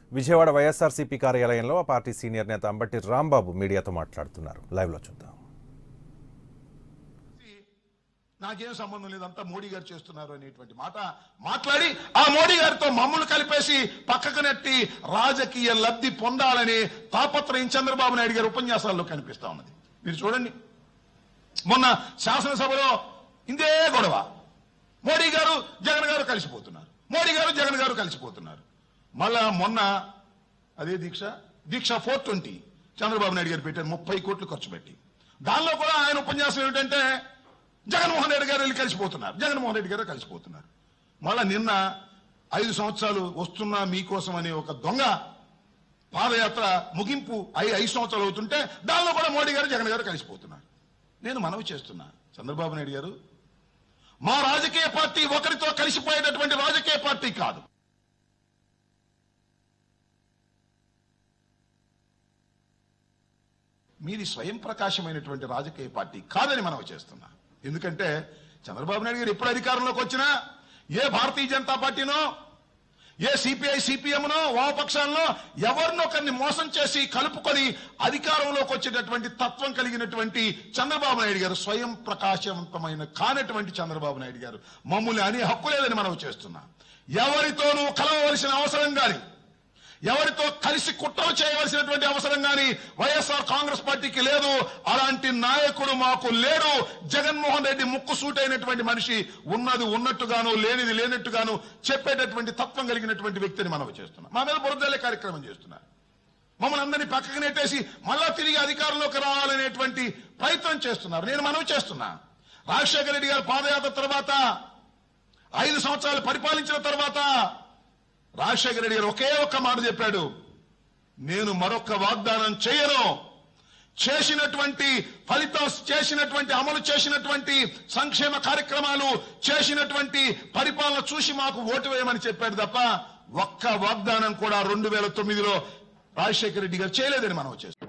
విజయవాడ వైఎస్ఆర్సీపీ కార్యాలయంలో ఆ party senior నేత అంబటి రాంబాబు మీడియాతో మాట్లాడుతున్నారు లైవ్లో చూద్దాం నాకేం సంబంధం లేదంతా మోడీ గారు చేస్తున్నారు అనేటువంటి మాట మాట్లాడి ఆ మోడీ గారితో మమ్మల్ని కలిపేసి పక్కకు నెట్టి రాజకీయ లబ్ధి పొందాలని తాపత్రయం చంద్రబాబు నాయుడు గారి ఉపన్యాసాల్లో కనిపిస్తా ఉన్నది మీరు చూడండి మొన్న శాసనసభలో ఇందే గొడవ మోడీ గారు జగన్ గారు కలిసిపోతున్నారు మోడీ గారు జగన్ గారు కలిసిపోతున్నారు మళ్ళా మొన్న అదే దీక్ష దీక్ష ఫోర్ ట్వంటీ చంద్రబాబు నాయుడు గారు పెట్టారు ముప్పై కోట్లు ఖర్చు పెట్టి దానిలో కూడా ఆయన ఉపన్యాసం ఏమిటంటే జగన్మోహన్ రెడ్డి గారు వెళ్ళి కలిసిపోతున్నారు జగన్మోహన్ రెడ్డి గారు కలిసిపోతున్నారు మళ్ళా నిన్న ఐదు సంవత్సరాలు వస్తున్నా మీకోసం అనే ఒక దొంగ పాదయాత్ర ముగింపు ఐ- ఐదు సంవత్సరాలు అవుతుంటే దానిలో కూడా మోడీ గారు జగన్ గారు కలిసిపోతున్నారు నేను మనవి చేస్తున్నా చంద్రబాబు నాయుడు గారు మా రాజకీయ పార్టీ ఒకరితో కలిసిపోయేటటువంటి రాజకీయ పార్టీ కాదు మీది స్వయం ప్రకాశమైనటువంటి రాజకీయ పార్టీ కాదని మనం చేస్తున్నా ఎందుకంటే చంద్రబాబు నాయుడు గారు ఎప్పుడు అధికారంలోకి వచ్చినా ఏ భారతీయ జనతా పార్టీనో ఏ సిపిఐ సిపిఎంనో వామపక్షాలను ఎవరినొకరిని మోసం చేసి కలుపుకొని అధికారంలోకి వచ్చేటటువంటి తత్వం కలిగినటువంటి చంద్రబాబు నాయుడు గారు స్వయం ప్రకాశవంతమైన కానటువంటి చంద్రబాబు నాయుడు గారు మమ్మల్ని అనే హక్కు లేదని మనం చేస్తున్నా ఎవరితోనూ కలవవలసిన అవసరం గాని ఎవరితో కలిసి కుట్రలు చేయవలసినటువంటి అవసరం గాని వైఎస్ఆర్ కాంగ్రెస్ పార్టీకి లేదు అలాంటి నాయకుడు మాకు లేడు జగన్మోహన్ రెడ్డి ముక్కు సూటైనటువంటి మనిషి ఉన్నది ఉన్నట్టుగాను లేనిది లేనట్టుగాను చెప్పేటటువంటి తత్వం కలిగినటువంటి వ్యక్తిని మనం చేస్తున్నాం మా మీద బురదలే కార్యక్రమం చేస్తున్నారు మమ్మల్ని అందరినీ పక్కకు నెట్టేసి మళ్ళా తిరిగి అధికారంలోకి రావాలనేటువంటి ప్రయత్నం చేస్తున్నారు నేను మనవి చేస్తున్నా రాజశేఖర రెడ్డి గారు పాదయాత్ర తర్వాత ఐదు సంవత్సరాలు పరిపాలించిన తర్వాత రాజశేఖర రెడ్డి గారు ఒకే ఒక్క మాట చెప్పాడు నేను మరొక వాగ్దానం చేయను చేసినటువంటి ఫలితం చేసినటువంటి అమలు చేసినటువంటి సంక్షేమ కార్యక్రమాలు చేసినటువంటి పరిపాలన చూసి మాకు ఓటు వేయమని చెప్పాడు తప్ప ఒక్క వాగ్దానం కూడా రెండు వేల తొమ్మిదిలో రాజశేఖర రెడ్డి గారు చేయలేదని మనం చేస్తాం